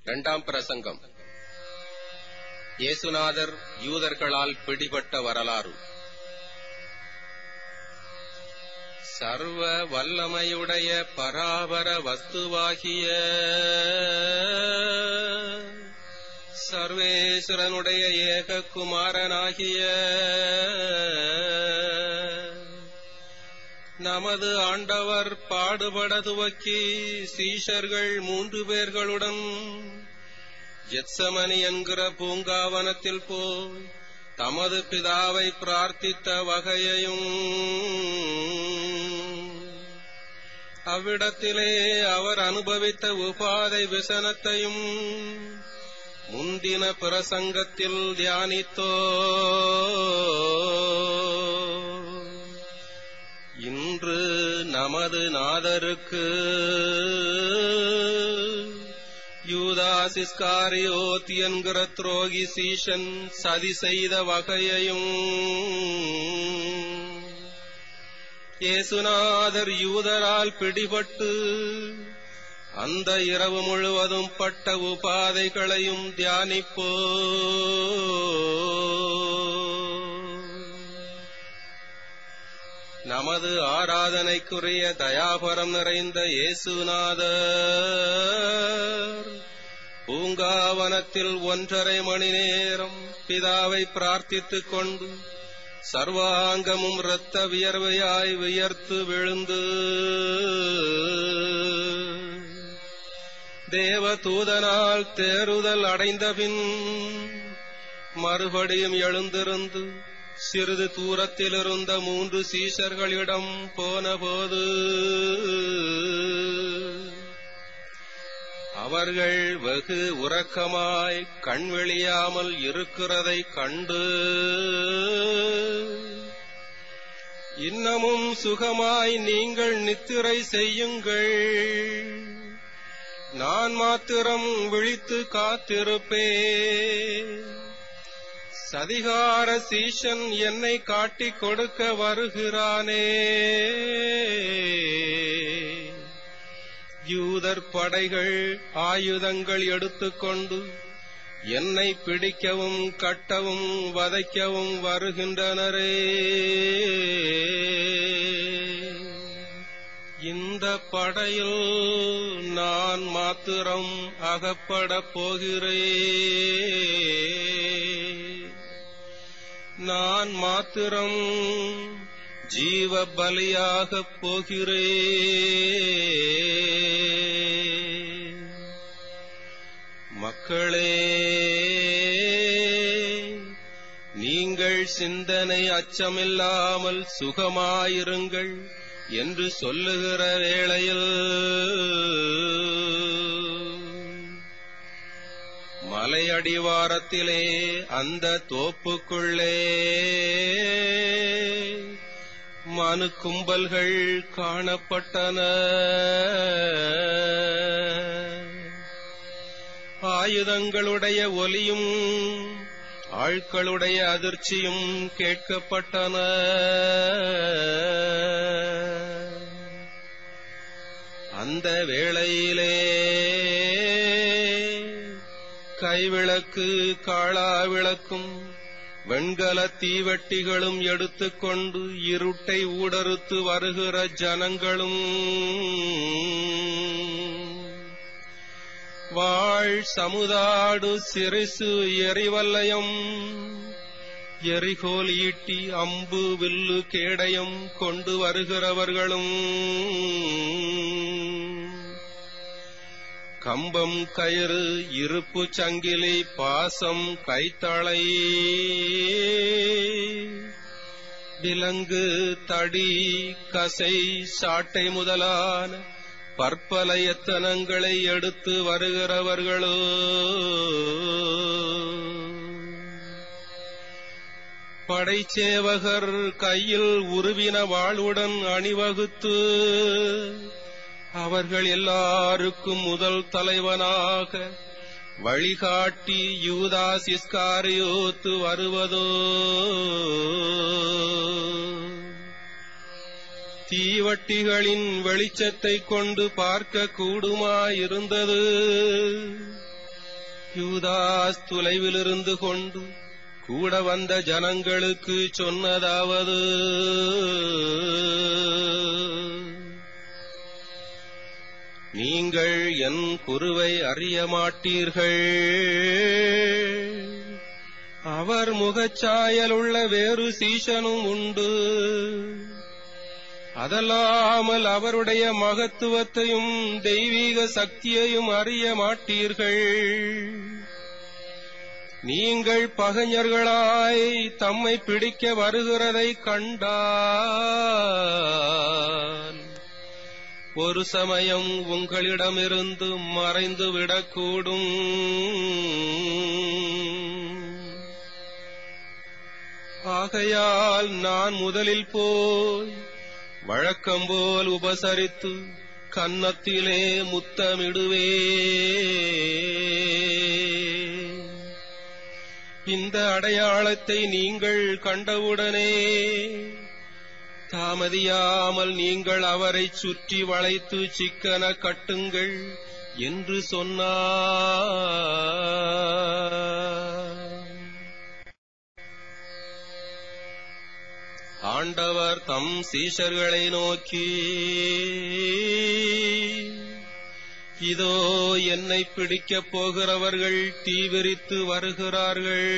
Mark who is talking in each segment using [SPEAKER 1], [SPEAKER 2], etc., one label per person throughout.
[SPEAKER 1] இரண்டாம் பிரசங்கம் இயேசுநாதர் யூதர்களால் பிடிபட்ட வரலாறு சர்வ வல்லமையுடைய பராபர வஸ்துவாகிய சர்வேஸ்வரனுடைய ஏக குமாரனாகிய நமது ஆண்டவர் பாடுபட துவக்கி சீஷர்கள் மூன்று பேர்களுடன் ஜெத்சமனி என்கிற பூங்காவனத்தில் போய் தமது பிதாவை பிரார்த்தித்த வகையையும் அவ்விடத்திலே அவர் அனுபவித்த உபாதை விசனத்தையும் முந்தின பிரசங்கத்தில் தியானித்தோ இன்று நமது நாதருக்கு யூதாசிஸ்காரியோத் என்கிற துரோகி சீஷன் சதி செய்த வகையையும் இயேசுநாதர் யூதரால் பிடிபட்டு அந்த இரவு முழுவதும் பட்ட உபாதைகளையும் தியானிப்போ நமது ஆராதனைக்குரிய தயாபரம் நிறைந்த இயேசுநாதர் பூங்காவனத்தில் ஒன்றரை மணி நேரம் பிதாவை பிரார்த்தித்துக் கொண்டு சர்வாங்கமும் இரத்த வியர்வையாய் வியர்த்து விழுந்து தேவ தூதனால் தேறுதல் அடைந்தபின் மறுபடியும் எழுந்திருந்து சிறிது தூரத்தில் இருந்த மூன்று சீஷர்களிடம் போனபோது அவர்கள் வெகு உறக்கமாய் கண்வெளியாமல் இருக்கிறதை கண்டு இன்னமும் சுகமாய் நீங்கள் நித்திரை செய்யுங்கள் நான் மாத்திரம் விழித்து காத்திருப்பேன் சதிகார சீஷன் என்னை காட்டிக் கொடுக்க வருகிறானே யூதர் படைகள் ஆயுதங்கள் எடுத்துக்கொண்டு என்னை பிடிக்கவும் கட்டவும் வதைக்கவும் வருகின்றனரே இந்த படையில் நான் மாத்திரம் அகப்படப் போகிறேன் நான் மாத்திரம் ஜீவ பலியாகப் போகிறேன் மக்களே நீங்கள் சிந்தனை அச்சமில்லாமல் சுகமாயிருங்கள் என்று சொல்லுகிற வேளையில் மலையடிவாரத்திலே அந்த தோப்புக்குள்ளே மனு கும்பல்கள் காணப்பட்டன ஆயுதங்களுடைய ஒலியும் ஆட்களுடைய அதிர்ச்சியும் கேட்கப்பட்டன அந்த வேளையிலே கைவிளக்கு காளா விளக்கும் வெண்கல தீவெட்டிகளும் எடுத்துக்கொண்டு இருட்டை ஊடறுத்து வருகிற ஜனங்களும் வாழ் சமுதாடு சிறிசு எரிவல்லயம் எரிகோல் ஈட்டி அம்பு வில்லு கேடயம் கொண்டு வருகிறவர்களும் கம்பம் கயிறு இருப்பு சங்கிலி பாசம் கைத்தளை விலங்கு தடி கசை சாட்டை முதலான பற்பல எத்தனங்களை எடுத்து வருகிறவர்களோ படைச்சேவகர் கையில் உருவின வாளுடன் அணிவகுத்து அவர்கள் எல்லாருக்கும் முதல் தலைவனாக வழிகாட்டி யூதாஸ் இஸ்காரியோத்து வருவதோ தீவட்டிகளின் வெளிச்சத்தைக் கொண்டு பார்க்க கூடுமாயிருந்தது யூதாஸ் தொலைவிலிருந்து கொண்டு கூட வந்த ஜனங்களுக்கு சொன்னதாவது நீங்கள் என் குருவை அறிய மாட்டீர்கள் அவர் முகச்சாயலுள்ள வேறு சீசனும் உண்டு அதல்லாமல் அவருடைய மகத்துவத்தையும் தெய்வீக சக்தியையும் அறிய மாட்டீர்கள் நீங்கள் பகைஞர்களாய் தம்மை பிடிக்க வருகிறதை கண்டால் ஒரு சமயம் உங்களிடமிருந்து மறைந்து விடக்கூடும் ஆகையால் நான் முதலில் போய் வழக்கம்போல் உபசரித்து கன்னத்திலே முத்தமிடுவே இந்த அடையாளத்தை நீங்கள் கண்டவுடனே தாமதியாமல் நீங்கள் அவரை சுற்றி வளைத்து சிக்கன கட்டுங்கள் என்று சொன்னார் ஆண்டவர் தம் சீஷர்களை நோக்கி இதோ என்னை பிடிக்கப் போகிறவர்கள் தீவிரித்து வருகிறார்கள்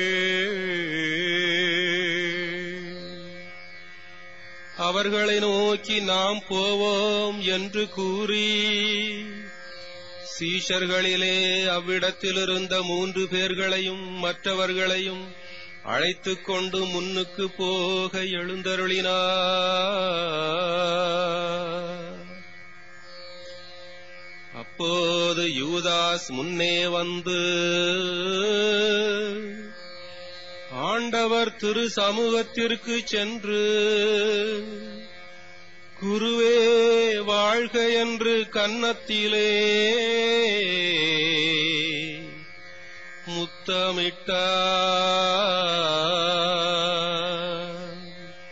[SPEAKER 1] அவர்களை நோக்கி நாம் போவோம் என்று கூறி சீஷர்களிலே அவ்விடத்திலிருந்த மூன்று பேர்களையும் மற்றவர்களையும் அழைத்துக் கொண்டு முன்னுக்கு போக எழுந்தருளினார் அப்போது யூதாஸ் முன்னே வந்து ஆண்டவர் திரு சமூகத்திற்கு சென்று குருவே வாழ்க என்று கன்னத்திலே முத்தமிட்டார்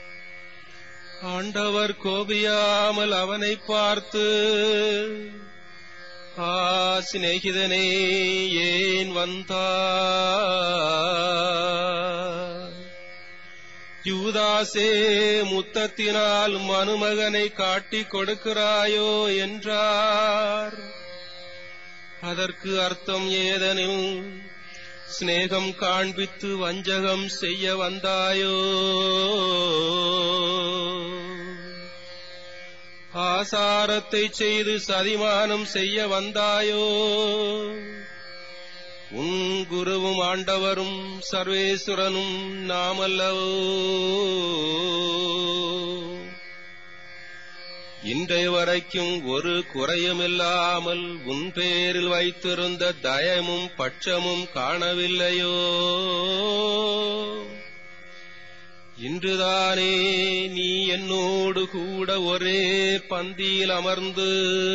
[SPEAKER 1] ஆண்டவர் கோபியாமல் அவனை பார்த்து ஆ சிநேகிதனே ஏன் வந்தா யூதாசே முத்தத்தினால் மனுமகனை காட்டிக் கொடுக்கிறாயோ என்றார் அதற்கு அர்த்தம் ஏதெனும் சிநேகம் காண்பித்து வஞ்சகம் செய்ய வந்தாயோ ஆசாரத்தை செய்து சதிமானம் செய்ய வந்தாயோ உன் குருவும் ஆண்டவரும் சர்வேஸ்வரனும் நாமல்லவோ இன்றைய வரைக்கும் ஒரு குறையுமில்லாமல் உன் பேரில் வைத்திருந்த தயமும் பட்சமும் காணவில்லையோ இன்றுதானே நீ என்னோடு கூட ஒரே பந்தியில் அமர்ந்து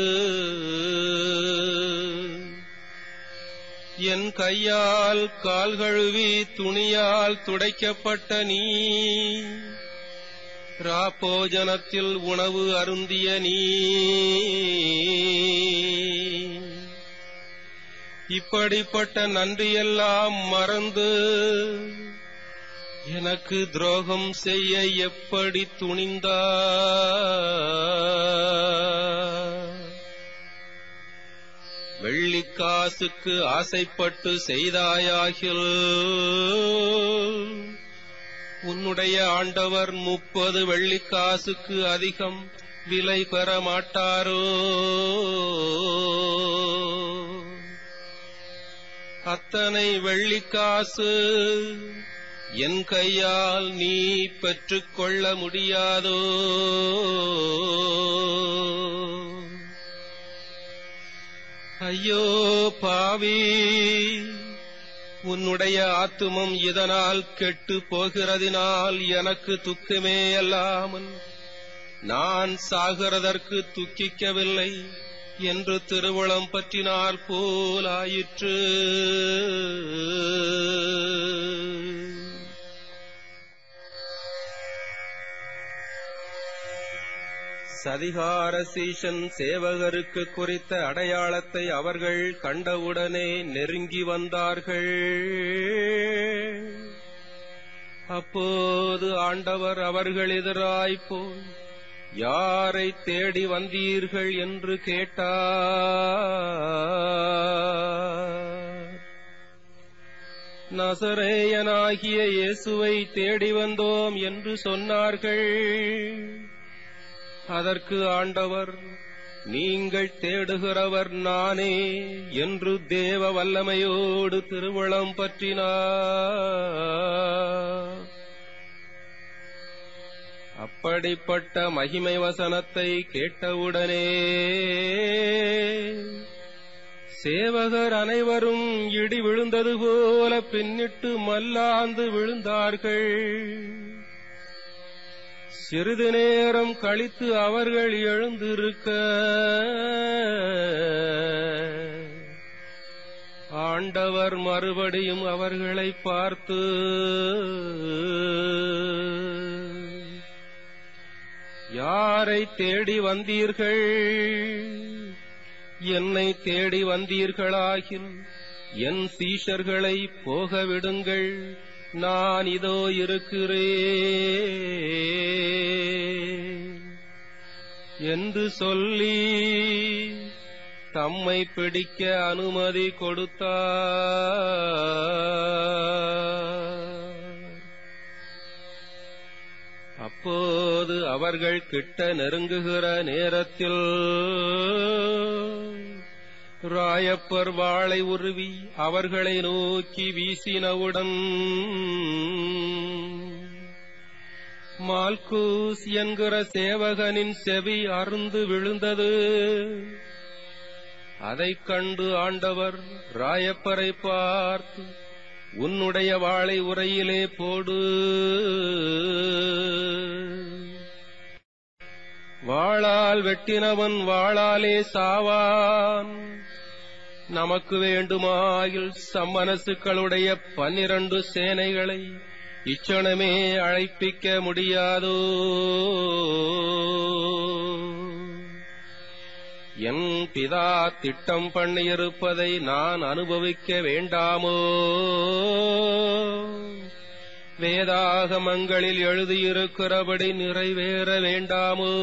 [SPEAKER 1] என் கையால் கால் கழுவி துணியால் துடைக்கப்பட்ட நீ ராப்போஜனத்தில் உணவு அருந்திய நீ இப்படிப்பட்ட நன்றியெல்லாம் மறந்து எனக்கு துரோகம் செய்ய எப்படி துணிந்தா வெள்ளிக்காசுக்கு ஆசைப்பட்டு செய்தாயாகில் உன்னுடைய ஆண்டவர் முப்பது வெள்ளிக்காசுக்கு அதிகம் விலை பெற மாட்டாரோ அத்தனை வெள்ளிக்காசு என் கையால் நீ பெற்றுக்கொள்ள முடியாதோ ஐயோ பாவி உன்னுடைய ஆத்துமம் இதனால் கெட்டு போகிறதினால் எனக்கு துக்கமே அல்லாமல் நான் சாகிறதற்கு துக்கிக்கவில்லை என்று திருவுளம் பற்றினார் போலாயிற்று சதிகார சீஷன் சேவகருக்கு குறித்த அடையாளத்தை அவர்கள் கண்டவுடனே நெருங்கி வந்தார்கள் அப்போது ஆண்டவர் அவர்கள் எதிராய் போய் யாரை தேடி வந்தீர்கள் என்று கேட்டார் நசரேயனாகிய இயேசுவை தேடி வந்தோம் என்று சொன்னார்கள் அதற்கு ஆண்டவர் நீங்கள் தேடுகிறவர் நானே என்று தேவ வல்லமையோடு திருவளம் பற்றினார் அப்படிப்பட்ட மகிமை வசனத்தை கேட்டவுடனே சேவகர் அனைவரும் இடி விழுந்தது போல பின்னிட்டு மல்லாந்து விழுந்தார்கள் சிறிது நேரம் கழித்து அவர்கள் எழுந்திருக்க ஆண்டவர் மறுபடியும் அவர்களை பார்த்து யாரை தேடி வந்தீர்கள் என்னை தேடி வந்தீர்களாகில் என் சீஷர்களை போக விடுங்கள் நான் இதோ இருக்கிறேன் என்று சொல்லி தம்மை பிடிக்க அனுமதி கொடுத்தார் அப்போது அவர்கள் கிட்ட நெருங்குகிற நேரத்தில் ராயப்பர் வாளை உருவி அவர்களை நோக்கி வீசினவுடன் மால்கூஸ் என்கிற சேவகனின் செவி அருந்து விழுந்தது அதைக் கண்டு ஆண்டவர் ராயப்பரை பார்த்து உன்னுடைய வாளை உரையிலே போடு வாளால் வெட்டினவன் வாளாலே சாவான் நமக்கு வேண்டுமாயில் சம்மனசுக்களுடைய பன்னிரண்டு சேனைகளை இச்சணமே அழைப்பிக்க முடியாதோ என் பிதா திட்டம் பண்ணியிருப்பதை நான் அனுபவிக்க வேண்டாமோ வேதாகமங்களில் எழுதியிருக்கிறபடி நிறைவேற வேண்டாமோ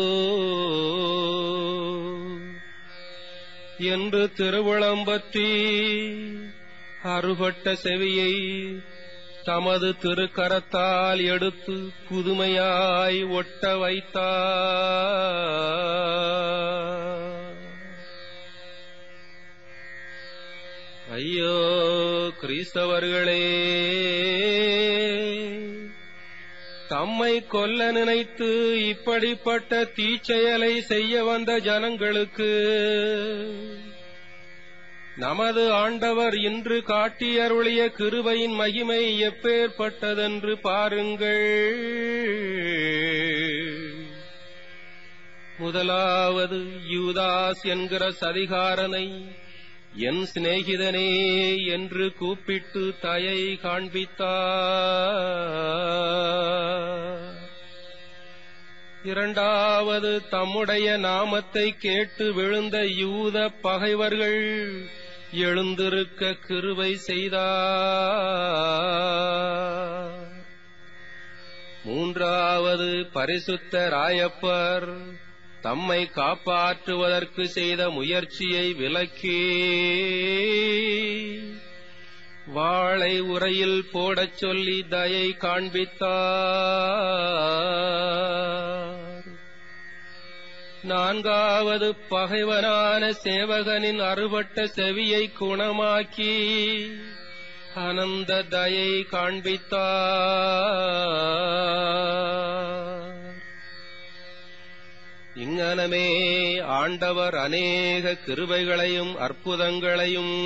[SPEAKER 1] என்று திருவிழம்பற்றி அறுபட்ட செவியை தமது திருக்கரத்தால் எடுத்து புதுமையாய் ஒட்ட வைத்தார் ஐயோ கிறிஸ்தவர்களே தம்மை கொல்ல நினைத்து இப்படிப்பட்ட தீச்செயலை செய்ய வந்த ஜனங்களுக்கு நமது ஆண்டவர் இன்று காட்டியருளிய கிருபையின் மகிமை எப்பேற்பட்டதென்று பாருங்கள் முதலாவது யூதாஸ் என்கிற சதிகாரனை என் சிநேகிதனே என்று கூப்பிட்டு தயை காண்பித்தார் இரண்டாவது தம்முடைய நாமத்தை கேட்டு விழுந்த யூத பகைவர்கள் எழுந்திருக்க கிருபை செய்தார் மூன்றாவது பரிசுத்த ராயப்பர் தம்மை காப்பாற்றுவதற்கு செய்த முயற்சியை விலக்கி வாளை உரையில் போடச் சொல்லி தயை காண்பித்தார் நான்காவது பகைவனான சேவகனின் அறுபட்ட செவியை குணமாக்கி அனந்த தயை காண்பித்தார் இங்கனமே ஆண்டவர் அநேக கிருபைகளையும் அற்புதங்களையும்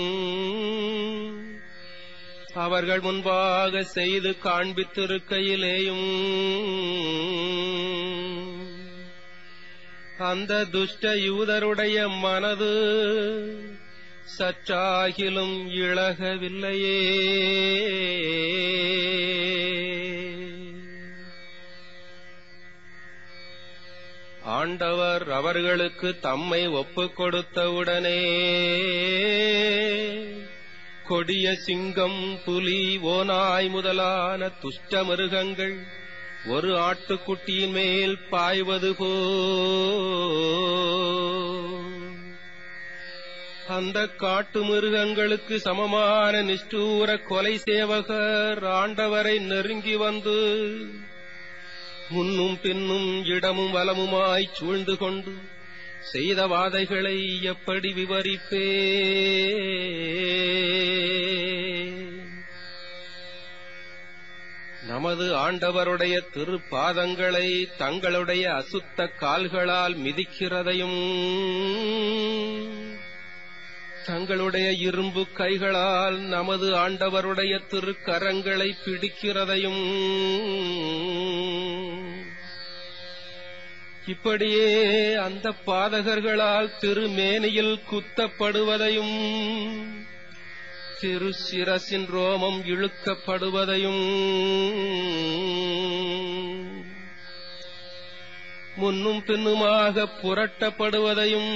[SPEAKER 1] அவர்கள் முன்பாக செய்து காண்பித்திருக்கையிலேயும் அந்த துஷ்ட யூதருடைய மனது சற்றாகிலும் இழகவில்லையே ஆண்டவர் அவர்களுக்கு தம்மை ஒப்புக் கொடுத்தவுடனே கொடிய சிங்கம் புலி ஓநாய் முதலான துஷ்ட மிருகங்கள் ஒரு ஆட்டுக்குட்டியின் மேல் பாய்வது போ அந்த காட்டு மிருகங்களுக்கு சமமான நிஷ்டூர கொலை சேவகர் ஆண்டவரை நெருங்கி வந்து முன்னும் பின்னும் இடமும் வலமுமாய் சூழ்ந்து கொண்டு செய்த வாதைகளை எப்படி விவரிப்பே நமது ஆண்டவருடைய திருப்பாதங்களை தங்களுடைய அசுத்த கால்களால் மிதிக்கிறதையும் தங்களுடைய இரும்பு கைகளால் நமது ஆண்டவருடைய திருக்கரங்களை பிடிக்கிறதையும் இப்படியே அந்த பாதகர்களால் திருமேனியில் குத்தப்படுவதையும் திரு சிரசின் ரோமம் இழுக்கப்படுவதையும் முன்னும் பின்னுமாக புரட்டப்படுவதையும்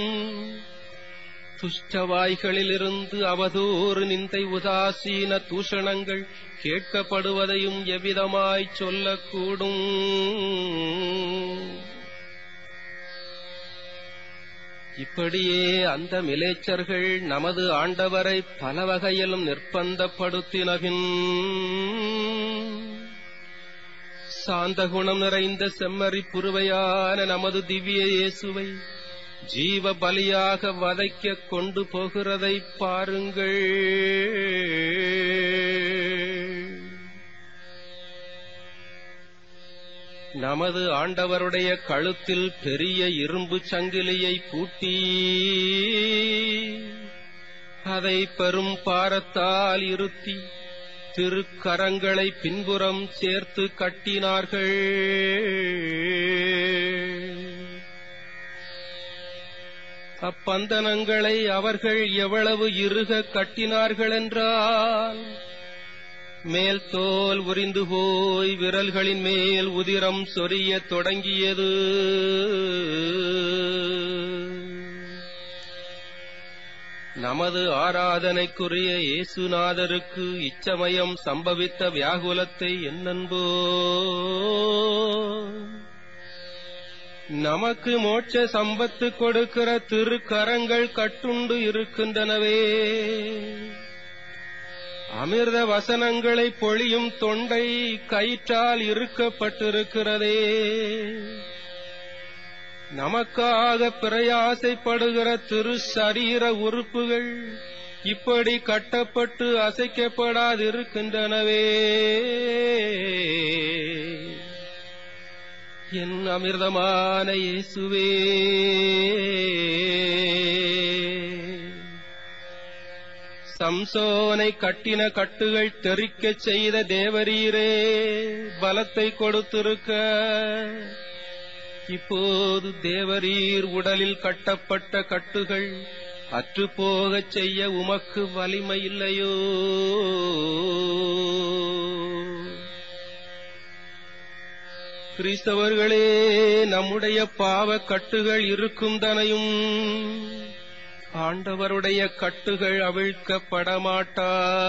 [SPEAKER 1] துஷ்டவாய்களிலிருந்து அவதூறு நிந்தை உதாசீன தூஷணங்கள் கேட்கப்படுவதையும் எவ்விதமாய் சொல்லக்கூடும் இப்படியே அந்த மிலேச்சர்கள் நமது ஆண்டவரை பல வகையிலும் நிர்பந்தப்படுத்தினபின் சாந்த குணம் நிறைந்த செம்மறி புருவையான நமது திவ்ய இயேசுவை ஜீவ பலியாக வதைக்க கொண்டு போகிறதை பாருங்கள் நமது ஆண்டவருடைய கழுத்தில் பெரிய இரும்பு சங்கிலியை பூட்டி அதை பெரும் பாரத்தால் இருத்தி திருக்கரங்களை பின்புறம் சேர்த்து கட்டினார்கள் அப்பந்தனங்களை அவர்கள் எவ்வளவு இறுக கட்டினார்கள் என்றால் மேல் தோல் உரிந்து போய் விரல்களின் மேல் உதிரம் சொரிய தொடங்கியது நமது ஆராதனைக்குரிய இயேசுநாதருக்கு இச்சமயம் சம்பவித்த வியாகுலத்தை என்னன்போ நமக்கு மோட்ச சம்பத்து கொடுக்கிற திருக்கரங்கள் கட்டுண்டு இருக்கின்றனவே அமிர்த வசனங்களை பொழியும் தொண்டை கயிற்றால் இருக்கப்பட்டிருக்கிறதே நமக்காக பிரயாசைப்படுகிற திரு சரீர உறுப்புகள் இப்படி கட்டப்பட்டு அசைக்கப்படாதிருக்கின்றனவே என் அமிர்தமான இயேசுவே சம்சோனை கட்டின கட்டுகள் தெறிக்கச் செய்த தேவரீரே பலத்தை கொடுத்திருக்க இப்போது தேவரீர் உடலில் கட்டப்பட்ட கட்டுகள் அற்றுப்போகச் செய்ய உமக்கு வலிமை இல்லையோ கிறிஸ்தவர்களே நம்முடைய பாவ கட்டுகள் இருக்கும் தனையும் ஆண்டவருடைய கட்டுகள் அவிழ்க்கப்பட மாட்டா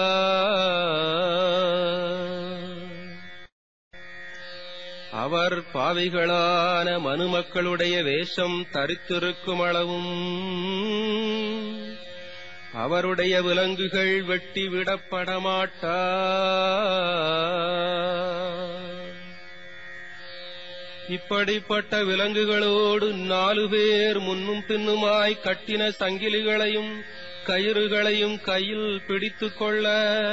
[SPEAKER 1] அவர் பாவிகளான மனுமக்களுடைய வேஷம் தரித்திருக்கும் அளவும் அவருடைய விலங்குகள் வெட்டி விடப்பட மாட்டா இப்படிப்பட்ட விலங்குகளோடு நாலு பேர் முன்னும் பின்னுமாய் கட்டின சங்கிலிகளையும் கயிறுகளையும் கையில் பிடித்துக் கொள்ள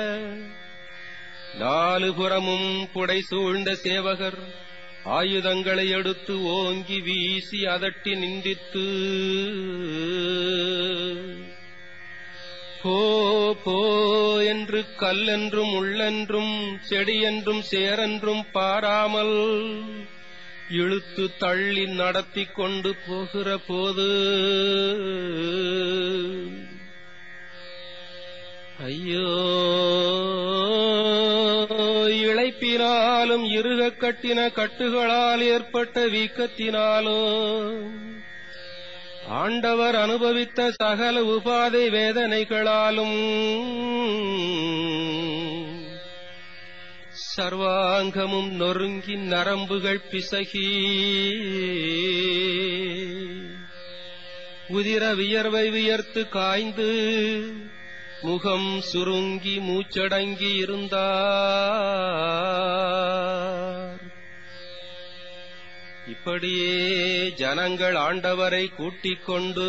[SPEAKER 1] நாலு புறமும் புடை சூழ்ந்த சேவகர் ஆயுதங்களை எடுத்து ஓங்கி வீசி அதட்டி நிந்தித்து போ போ என்று கல்லென்றும் உள்ளென்றும் செடியென்றும் சேரென்றும் பாராமல் இழுத்து தள்ளி நடத்தி கொண்டு போகிற போது ஐயோ இழைப்பினால் நோயினாலும் இறுக கட்டின கட்டுகளால் ஏற்பட்ட வீக்கத்தினாலும் ஆண்டவர் அனுபவித்த சகல உபாதை வேதனைகளாலும் சர்வாங்கமும் நொறுங்கி நரம்புகள் பிசகி உதிர வியர்வை வியர்த்து காய்ந்து முகம் சுருங்கி மூச்சடங்கி இருந்தார் இப்படியே ஜனங்கள் ஆண்டவரை கூட்டிக் கொண்டு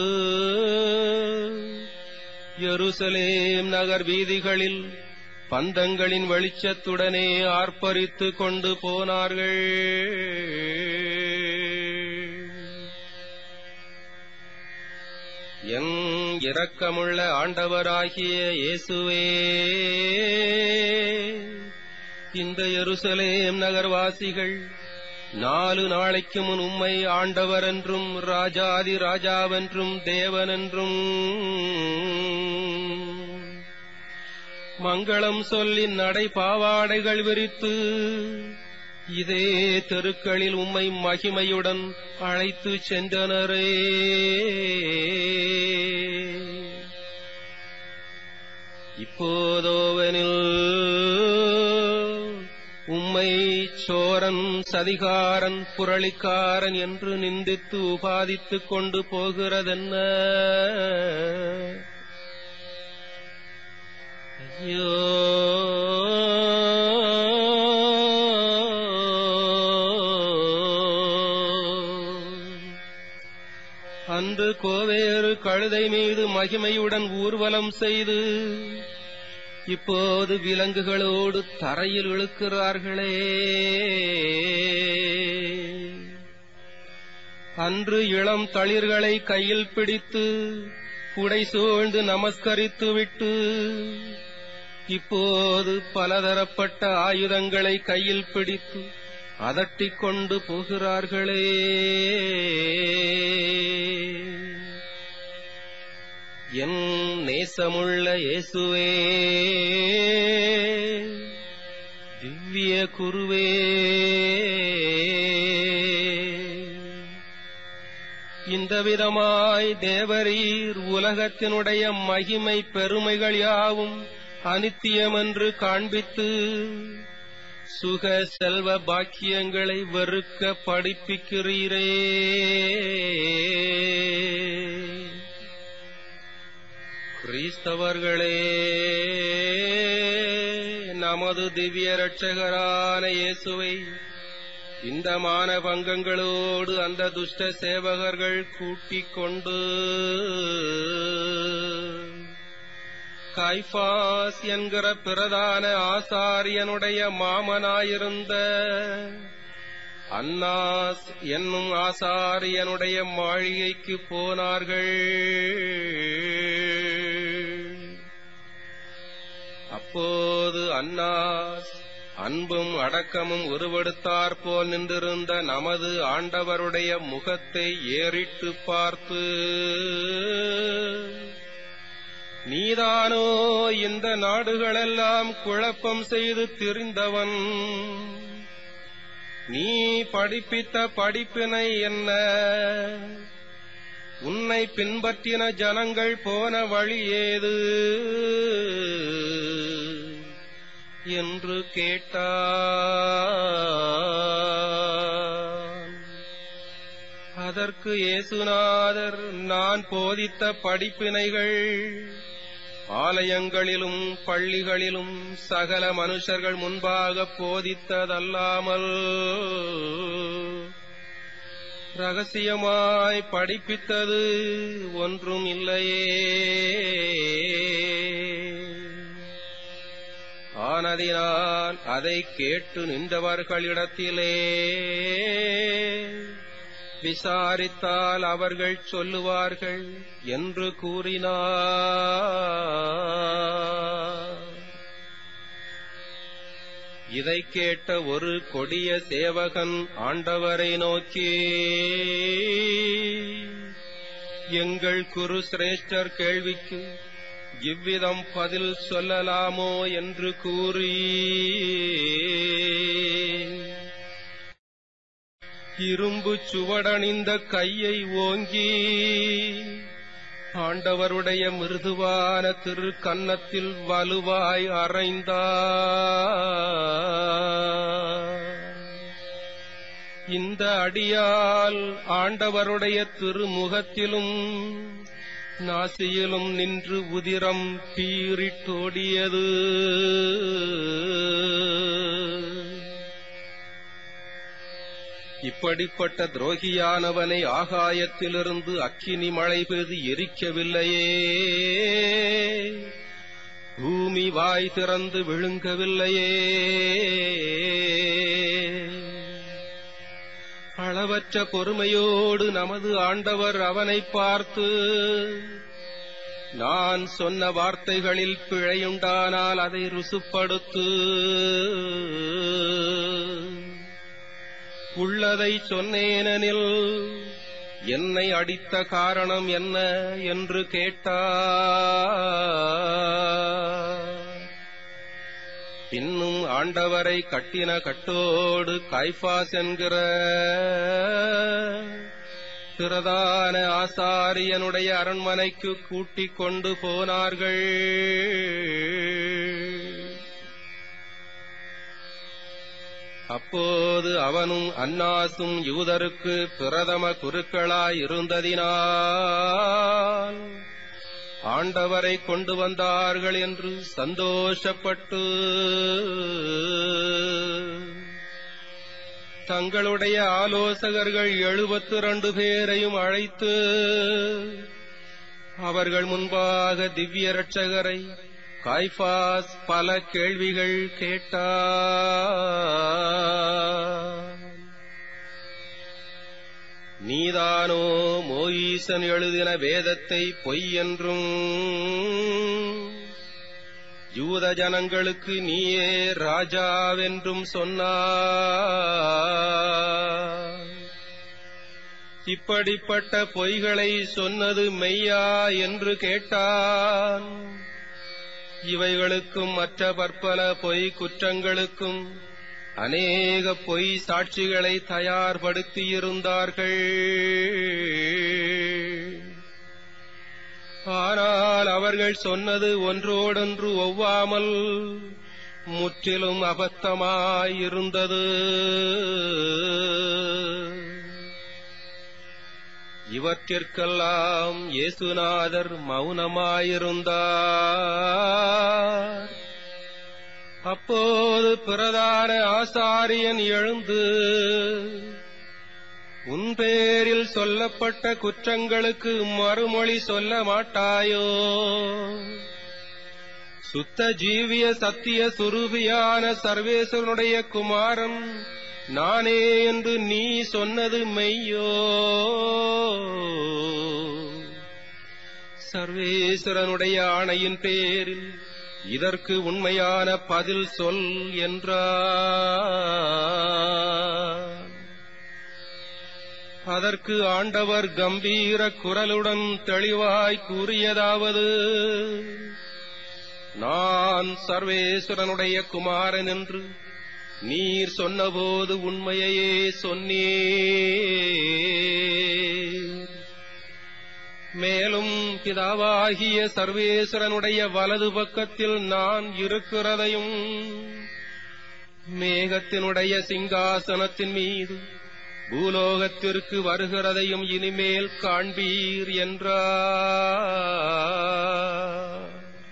[SPEAKER 1] எருசலேம் நகர் வீதிகளில் பந்தங்களின் வெளிச்சத்துடனே ஆர்ப்பரித்து கொண்டு போனார்கள் என் இரக்கமுள்ள ஆண்டவராகிய இயேசுவே இந்த எருசலேம் நகர்வாசிகள் நாலு நாளைக்கு முன் உம்மை ஆண்டவர் என்றும் ராஜாதி ராஜாவென்றும் தேவனென்றும் மங்களம் சொல்லி நடை பாவாடைகள் விரித்து இதே தெருக்களில் உம்மை மகிமையுடன் அழைத்து சென்றனரே இப்போதோவெனில் உம்மை சோரன் சதிகாரன் புரளிக்காரன் என்று நிந்தித்து உபாதித்துக் கொண்டு போகிறதென்ன ஐயோ அன்று கோவேறு கழுதை மீது மகிமையுடன் ஊர்வலம் செய்து இப்போது விலங்குகளோடு தரையில் இழுக்கிறார்களே அன்று இளம் தளிர்களை கையில் பிடித்து குடை சூழ்ந்து நமஸ்கரித்து விட்டு இப்போது பலதரப்பட்ட ஆயுதங்களை கையில் பிடித்து அதட்டிக் கொண்டு போகிறார்களே என் நேசமுள்ள இயேசுவே திவ்ய குருவே இந்த விதமாய் தேவரீர் உலகத்தினுடைய மகிமை பெருமைகள் யாவும் அனித்தியமென்று காண்பித்து சுக செல்வ பாக்கியங்களை வெறுக்க படிப்பிக்கிறீரே கிறிஸ்தவர்களே நமது திவ்ய இரட்சகரான இயேசுவை இந்த மானபங்கங்களோடு அந்த துஷ்ட சேவகர்கள் கூட்டிக் கொண்டு கைபாஸ் என்கிற பிரதான ஆசாரியனுடைய மாமனாயிருந்த அன்னாஸ் என்னும் ஆசாரியனுடைய மாளிகைக்கு போனார்கள் அப்போது அன்னாஸ் அன்பும் அடக்கமும் உருவெடுத்தாற் போல் நின்றிருந்த நமது ஆண்டவருடைய முகத்தை ஏறிட்டு பார்த்து நீதானோ இந்த நாடுகளெல்லாம் குழப்பம் செய்து திரிந்தவன் நீ படிப்பித்த படிப்பினை என்ன உன்னை பின்பற்றின ஜனங்கள் போன வழி ஏது என்று கேட்டான் அதற்கு இயேசுநாதர் நான் போதித்த படிப்பினைகள் ஆலயங்களிலும் பள்ளிகளிலும் சகல மனுஷர்கள் முன்பாக போதித்ததல்லாமல் ரகசியமாய் படிப்பித்தது ஒன்றும் இல்லையே ஆனதினால் அதை கேட்டு நின்றவர்களிடத்திலே விசாரித்தால் அவர்கள் சொல்லுவார்கள் என்று கூறினார் இதை கேட்ட ஒரு கொடிய சேவகன் ஆண்டவரை நோக்கி எங்கள் குரு சிரேஷ்டர் கேள்விக்கு இவ்விதம் பதில் சொல்லலாமோ என்று கூறி இரும்பு சுவடணிந்த கையை ஓங்கி ஆண்டவருடைய மிருதுவான திரு கன்னத்தில் வலுவாய் அறைந்தார் இந்த அடியால் ஆண்டவருடைய திருமுகத்திலும் நாசியிலும் நின்று உதிரம் பீறிட்டோடியது இப்படிப்பட்ட துரோகியானவனை ஆகாயத்திலிருந்து அக்கினி மழை பெய்து எரிக்கவில்லையே பூமி வாய் திறந்து விழுங்கவில்லையே அளவற்ற பொறுமையோடு நமது ஆண்டவர் அவனை பார்த்து நான் சொன்ன வார்த்தைகளில் பிழையுண்டானால் அதை ருசுப்படுத்து உள்ளதை சொன்னேனெனில் என்னை அடித்த காரணம் என்ன என்று கேட்டார் பின்னும் ஆண்டவரை கட்டின கட்டோடு கைபாஸ் என்கிற பிரதான ஆசாரியனுடைய அரண்மனைக்கு கூட்டிக் கொண்டு போனார்கள் அப்போது அவனும் அன்னாசும் யூதருக்கு பிரதம குருக்களாய் இருந்ததினால் ஆண்டவரை கொண்டு வந்தார்கள் என்று சந்தோஷப்பட்டு தங்களுடைய ஆலோசகர்கள் எழுபத்து இரண்டு பேரையும் அழைத்து அவர்கள் முன்பாக திவ்ய ரட்சகரை காய்பாஸ் பல கேள்விகள் கேட்டார் நீதானோ மோயீசன் எழுதின வேதத்தை பொய் என்றும் யூத ஜனங்களுக்கு நீயே ராஜாவென்றும் சொன்னார் இப்படிப்பட்ட பொய்களை சொன்னது மெய்யா என்று கேட்டான் இவைகளுக்கும் மற்ற பற்பல பொய் குற்றங்களுக்கும் அநேக பொய் சாட்சிகளை தயார்படுத்தியிருந்தார்கள் ஆனால் அவர்கள் சொன்னது ஒன்றோடொன்று ஒவ்வாமல் முற்றிலும் அபத்தமாயிருந்தது இவற்றிற்கெல்லாம் இயேசுநாதர் மௌனமாயிருந்தார் அப்போது பிரதான ஆசாரியன் எழுந்து உன் பேரில் சொல்லப்பட்ட குற்றங்களுக்கு மறுமொழி சொல்ல மாட்டாயோ சுத்த ஜீவிய சத்திய சுரூபியான சர்வேஸ்வரனுடைய குமாரன் நானே என்று நீ சொன்னது மெய்யோ சர்வேஸ்வரனுடைய ஆணையின் பேரில் இதற்கு உண்மையான பதில் சொல் என்றார் அதற்கு ஆண்டவர் கம்பீர குரலுடன் தெளிவாய் கூறியதாவது நான் சர்வேஸ்வரனுடைய குமாரன் என்று நீர் சொன்னபோது உண்மையையே சொன்னீர் மேலும் பிதாவாகிய சர்வேஸ்வரனுடைய வலது பக்கத்தில் நான் இருக்கிறதையும் மேகத்தினுடைய சிங்காசனத்தின் மீது பூலோகத்திற்கு வருகிறதையும் இனிமேல் காண்பீர் என்றார்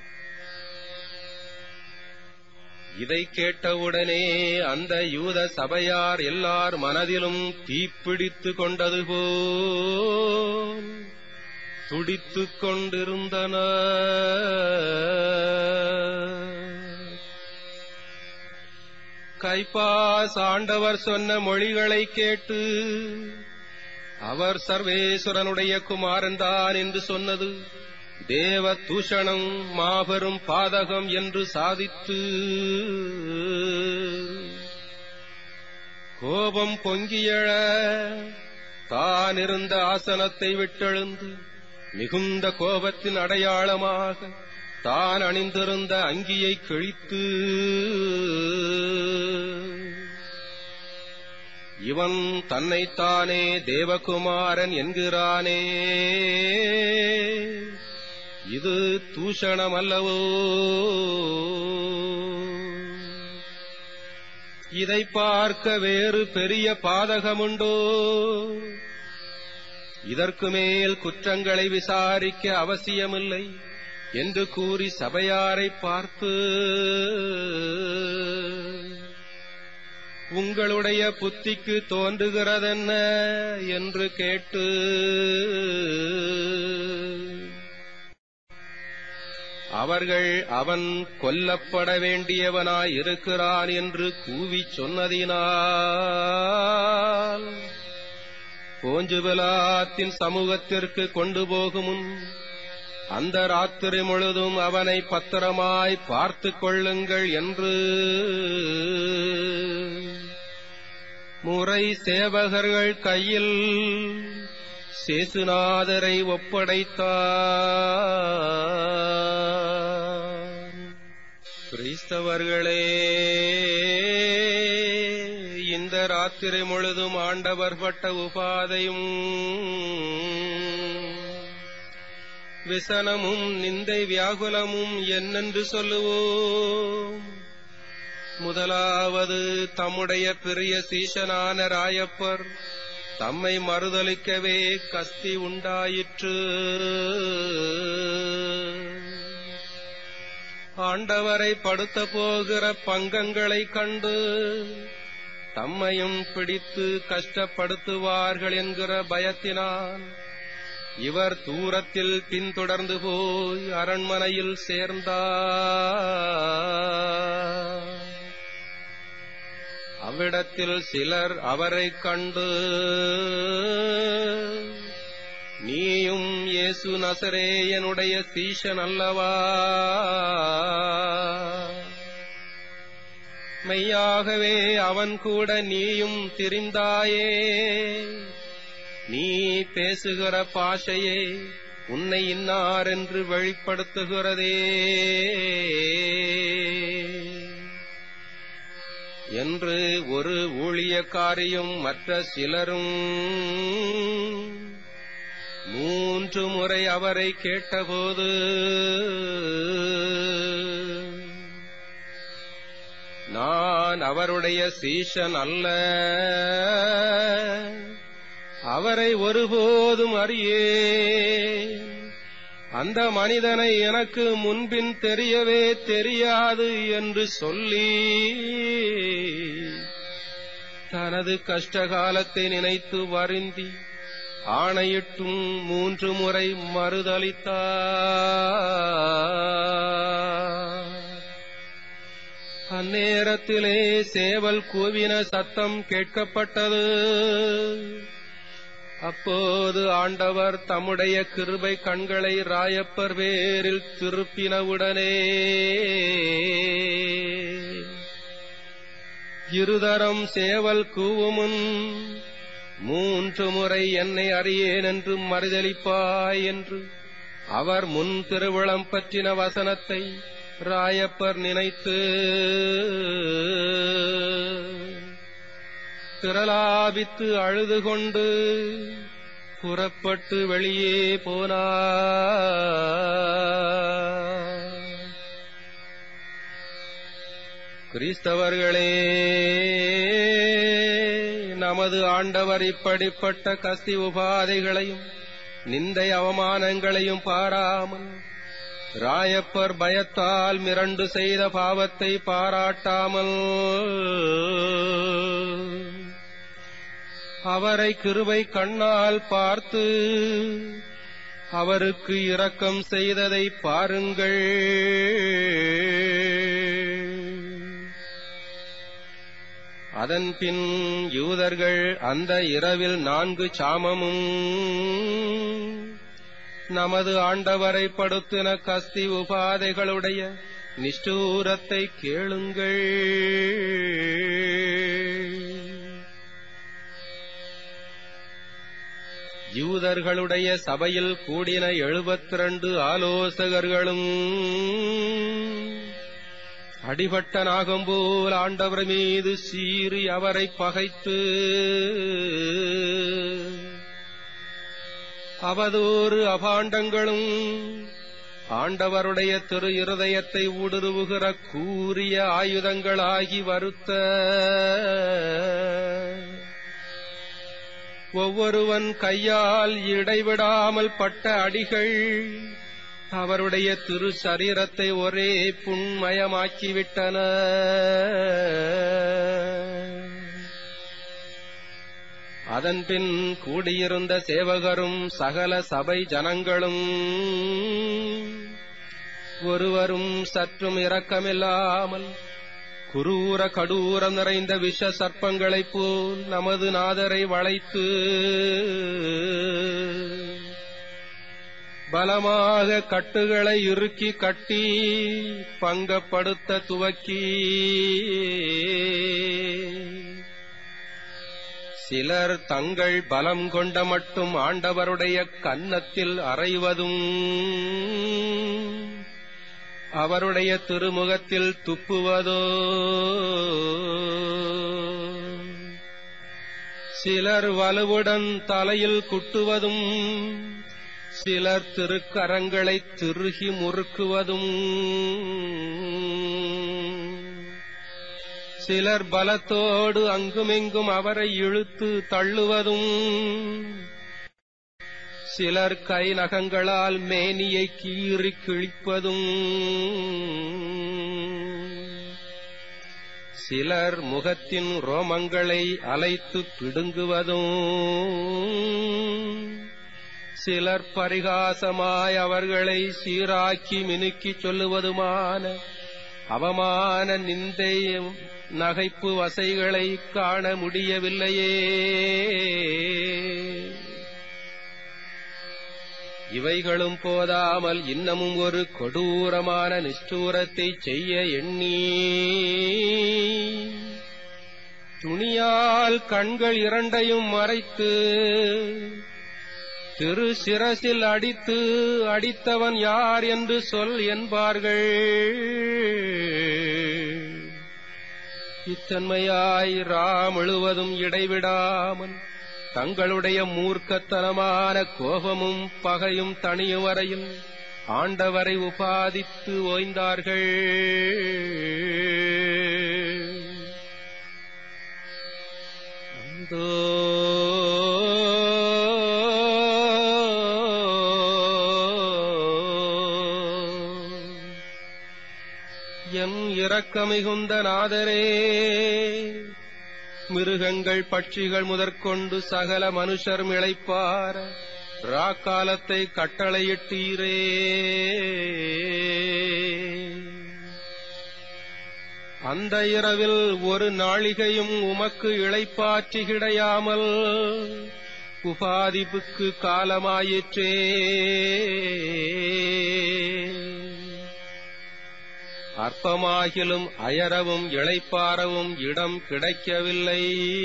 [SPEAKER 1] இதை கேட்டவுடனே அந்த யூத சபையார் எல்லார் மனதிலும் தீப்பிடித்து கொண்டது போல் துடித்துக் கொண்டிருந்தனர் கைப்பாஸ் ஆண்டவர் சொன்ன மொழிகளை கேட்டு அவர் சர்வேஸ்வரனுடைய குமாரன்தான் என்று சொன்னது தேவ தூஷணம் மாபெரும் பாதகம் என்று சாதித்து கோபம் பொங்கியழ தான் இருந்த ஆசனத்தை விட்டெழுந்து மிகுந்த கோபத்தின் அடையாளமாக தான் அணிந்திருந்த அங்கியை கிழித்து இவன் தன்னைத்தானே தேவகுமாரன் என்கிறானே இது தூஷணமல்லவோ இதை பார்க்க வேறு பெரிய பாதகமுண்டோ இதற்கு மேல் குற்றங்களை விசாரிக்க அவசியமில்லை என்று கூறி சபையாரை பார்த்து உங்களுடைய புத்திக்கு தோன்றுகிறதென்ன என்று கேட்டு அவர்கள் அவன் கொல்லப்பட வேண்டியவனாய் இருக்கிறான் என்று கூவிச் சொன்னதினால் போஞ்சுவிலாத்தின் சமூகத்திற்கு கொண்டு போகுமுன் அந்த ராத்திரி முழுதும் அவனை பத்திரமாய் பார்த்துக் கொள்ளுங்கள் என்று முறை சேவகர்கள் கையில் சேசுநாதரை ஒப்படைத்தார் கிறிஸ்தவர்களே இந்த ராத்திரி முழுதும் ஆண்டவர் பட்ட உபாதையும் விசனமும் நிந்தை வியாகுலமும் என்னென்று சொல்லுவோம் முதலாவது தம்முடைய பெரிய சீஷனான ராயப்பர் தம்மை மறுதலிக்கவே கஸ்தி உண்டாயிற்று ஆண்டவரை படுத்த போகிற பங்கங்களை கண்டு தம்மையும் பிடித்து கஷ்டப்படுத்துவார்கள் என்கிற பயத்தினால் இவர் தூரத்தில் பின்தொடர்ந்து போய் அரண்மனையில் சேர்ந்தார் அவ்விடத்தில் சிலர் அவரைக் கண்டு நீயும் இயேசு நசரேயனுடைய சீஷன் அல்லவா மெய்யாகவே அவன் கூட நீயும் திரிந்தாயே நீ பேசுகிற பாஷையே உன்னை இன்னார் என்று வெளிப்படுத்துகிறதே என்று ஒரு ஊழியக்காரியும் மற்ற சிலரும் மூன்று முறை அவரை கேட்டபோது நான் அவருடைய சீஷன் அல்ல அவரை ஒருபோதும் அறியேன் அந்த மனிதனை எனக்கு முன்பின் தெரியவே தெரியாது என்று சொல்லி தனது கஷ்டகாலத்தை நினைத்து வருந்தி ஆணையிட்டும் மூன்று முறை மறுதளித்தார் அந்நேரத்திலே சேவல் கூவின சத்தம் கேட்கப்பட்டது அப்போது ஆண்டவர் தம்முடைய கிருபை கண்களை ராயப்பர் வேரில் திருப்பினவுடனே இருதரம் சேவல் கூவுமுன் மூன்று முறை என்னை அறியேன் என்று மறுதளிப்பாய் என்று அவர் முன் திருவிழம் பற்றின வசனத்தை ராயப்பர் நினைத்து திரளாபித்து அழுது கொண்டு புறப்பட்டு வெளியே போனார் கிறிஸ்தவர்களே நமது ஆண்டவர் இப்படிப்பட்ட கஸ்தி உபாதைகளையும் நிந்தை அவமானங்களையும் பாராமல் ராயப்பர் பயத்தால் மிரண்டு செய்த பாவத்தை பாராட்டாமல் அவரை கிருபை கண்ணால் பார்த்து அவருக்கு இரக்கம் செய்ததை பாருங்கள் அதன்பின் யூதர்கள் அந்த இரவில் நான்கு சாமமும் நமது ஆண்டவரை படுத்தின கஸ்தி உபாதைகளுடைய நிஷ்டூரத்தை கேளுங்கள் யூதர்களுடைய சபையில் கூடின எழுபத்திரண்டு ஆலோசகர்களும் அடிபட்ட நாகம் போல் ஆண்டவர் மீது சீறி அவரை பகைத்து அவதோறு அபாண்டங்களும் ஆண்டவருடைய திரு இருதயத்தை ஊடுருவுகிற கூறிய ஆயுதங்களாகி வருத்த ஒவ்வொருவன் கையால் இடைவிடாமல் பட்ட அடிகள் அவருடைய திரு சரீரத்தை ஒரே புண்மயமாக்கிவிட்டன அதன்பின் கூடியிருந்த சேவகரும் சகல சபை ஜனங்களும் ஒருவரும் சற்றும் இரக்கமில்லாமல் குரூர கடூரம் நிறைந்த விஷ சர்ப்பங்களைப் போல் நமது நாதரை வளைத்து பலமாக கட்டுகளை இறுக்கி கட்டி பங்கப்படுத்த துவக்கி சிலர் தங்கள் பலம் கொண்ட மட்டும் ஆண்டவருடைய கன்னத்தில் அறைவதும் அவருடைய திருமுகத்தில் துப்புவதோ சிலர் வலுவுடன் தலையில் குட்டுவதும் சிலர் திருக்கரங்களை திருகி முறுக்குவதும் சிலர் பலத்தோடு அங்குமிங்கும் அவரை இழுத்து தள்ளுவதும் சிலர் கை நகங்களால் மேனியை கீறி கிழிப்பதும் சிலர் முகத்தின் ரோமங்களை அலைத்து பிடுங்குவதும் சிலர் பரிகாசமாய் அவர்களை சீராக்கி மினுக்கி சொல்லுவதுமான அவமான நிந்தை நகைப்பு வசைகளை காண முடியவில்லையே இவைகளும் போதாமல் இன்னமும் ஒரு கொடூரமான நிஷ்டூரத்தை செய்ய எண்ணி துணியால் கண்கள் இரண்டையும் மறைத்து திரு சிரசில் அடித்து அடித்தவன் யார் என்று சொல் என்பார்கள் இத்தன்மையாய் ரா முழுவதும் இடைவிடாமல் தங்களுடைய மூர்க்கத்தனமான கோபமும் பகையும் தனியும் வரையில் ஆண்டவரை உபாதித்து ஓய்ந்தார்கள் அந்தோ எம் இரக்கமிகுந்த நாதரே மிருகங்கள் பட்சிகள் முதற்கொண்டு சகல மனுஷர் மிளைப்பார ராக்காலத்தை கட்டளையிட்டீரே அந்த இரவில் ஒரு நாளிகையும் உமக்கு இளைப்பாற்றி கிடையாமல் உபாதிப்புக்கு காலமாயிற்றே அற்பமாகிலும் அயரவும் இளைப்பாறவும் இடம் கிடைக்கவில்லை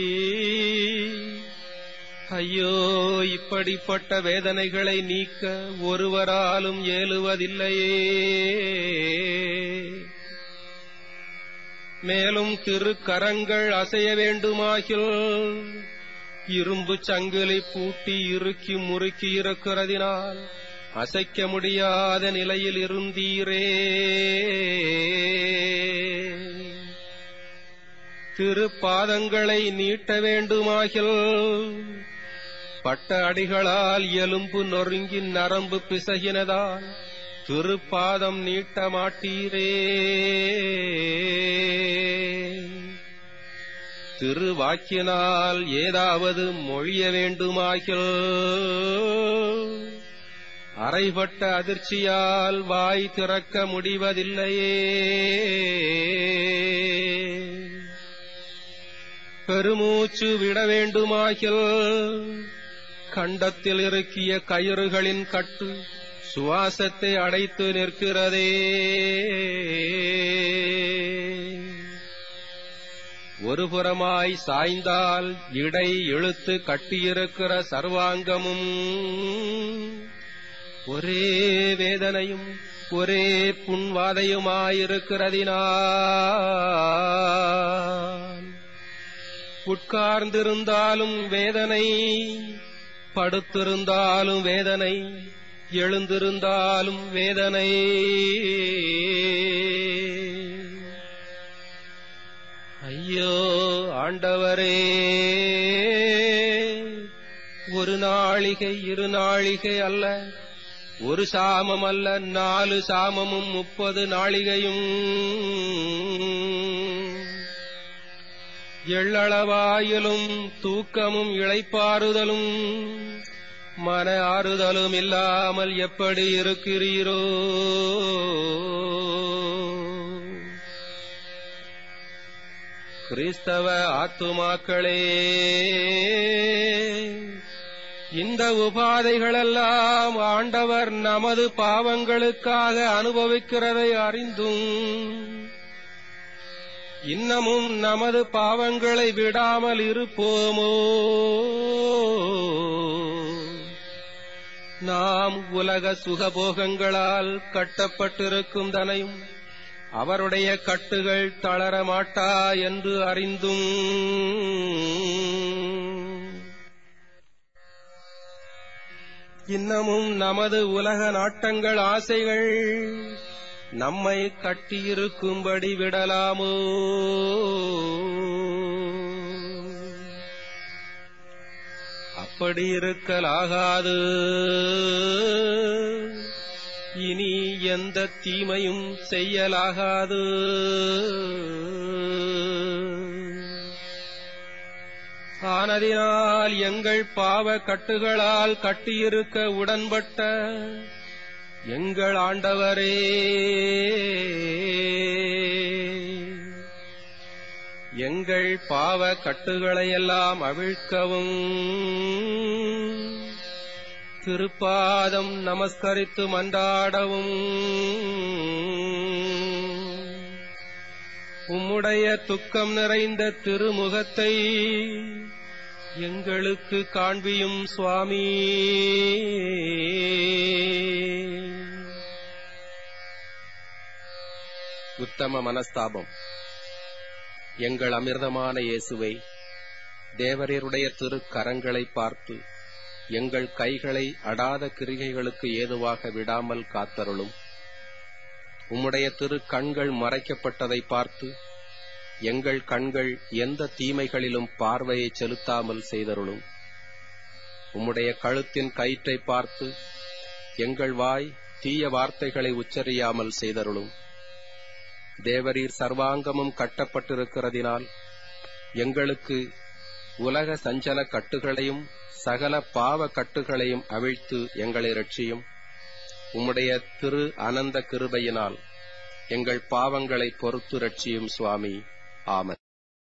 [SPEAKER 1] ஐயோ இப்படிப்பட்ட வேதனைகளை நீக்க ஒருவராலும் இயலுவதில்லையே மேலும் திருக்கரங்கள் அசைய வேண்டுமாகில் இரும்பு சங்கிலி பூட்டி இறுக்கி முறுக்கி இருக்கிறதினால் அசைக்க முடியாத நிலையில் இருந்தீரே திருப்பாதங்களை நீட்ட வேண்டுமாகில் பட்ட அடிகளால் எலும்பு நொறுங்கி நரம்பு பிசகினதால் திருப்பாதம் நீட்ட மாட்டீரே திருவாக்கினால் ஏதாவது மொழிய வேண்டுமாகில் அறைபட்ட அதிர்ச்சியால் வாய் திறக்க முடிவதில்லையே பெருமூச்சு விட வேண்டுமாகில் கண்டத்தில் இருக்கிய கயிறுகளின் கட்டு சுவாசத்தை அடைத்து நிற்கிறதே ஒரு புறமாய் சாய்ந்தால் இடை இழுத்து கட்டியிருக்கிற சர்வாங்கமும் ஒரே வேதனையும் ஒரே புண்வாதையுமாயிருக்கிறதினால் உட்கார்ந்திருந்தாலும் வேதனை படுத்திருந்தாலும் வேதனை எழுந்திருந்தாலும் வேதனை ஐயோ ஆண்டவரே ஒரு நாளிகை இரு நாளிகை அல்ல ஒரு சாமம் அல்ல நாலு சாமமும் முப்பது நாளிகையும் எள்ளளவாயிலும் தூக்கமும் இளைப்பாறுதலும் மன ஆறுதலும் இல்லாமல் எப்படி இருக்கிறீரோ கிறிஸ்தவ ஆத்துமாக்களே இந்த உபாதைகளெல்லாம் ஆண்டவர் நமது பாவங்களுக்காக அனுபவிக்கிறதை அறிந்தும் இன்னமும் நமது பாவங்களை விடாமல் இருப்போமோ நாம் உலக சுகபோகங்களால் கட்டப்பட்டிருக்கும் தனையும் அவருடைய கட்டுகள் தளர மாட்டா என்று அறிந்தும் இன்னமும் நமது உலக நாட்டங்கள் ஆசைகள் நம்மை கட்டியிருக்கும்படி விடலாமோ அப்படி இருக்கலாகாது இனி எந்த தீமையும் செய்யலாகாது ஆனதினால் எங்கள் பாவ கட்டுகளால் கட்டியிருக்க உடன்பட்ட எங்கள் ஆண்டவரே எங்கள் பாவ கட்டுகளையெல்லாம் அவிழ்க்கவும் திருப்பாதம் நமஸ்கரித்து மன்றாடவும் உம்முடைய துக்கம் நிறைந்த திருமுகத்தை எங்களுக்கு காண்பியும் சுவாமி உத்தம மனஸ்தாபம் எங்கள் அமிர்தமான இயேசுவை தேவரீருடைய திருக்கரங்களை பார்த்து எங்கள் கைகளை அடாத கிரிகைகளுக்கு ஏதுவாக விடாமல் காத்தருளும் உம்முடைய திரு கண்கள் மறைக்கப்பட்டதை பார்த்து எங்கள் கண்கள் எந்த தீமைகளிலும் பார்வையை செலுத்தாமல் செய்தருளும் உம்முடைய கழுத்தின் கயிற்றை பார்த்து எங்கள் வாய் தீய வார்த்தைகளை உச்சரியாமல் செய்தருளும் தேவரீர் சர்வாங்கமும் கட்டப்பட்டிருக்கிறதினால் எங்களுக்கு உலக சஞ்சல கட்டுகளையும் சகல பாவ கட்டுகளையும் அவிழ்த்து எங்களை ரட்சியும் உம்முடைய திரு அனந்த கிருபையினால் எங்கள் பாவங்களை பொறுத்து ரட்சியும் சுவாமி ஆமன்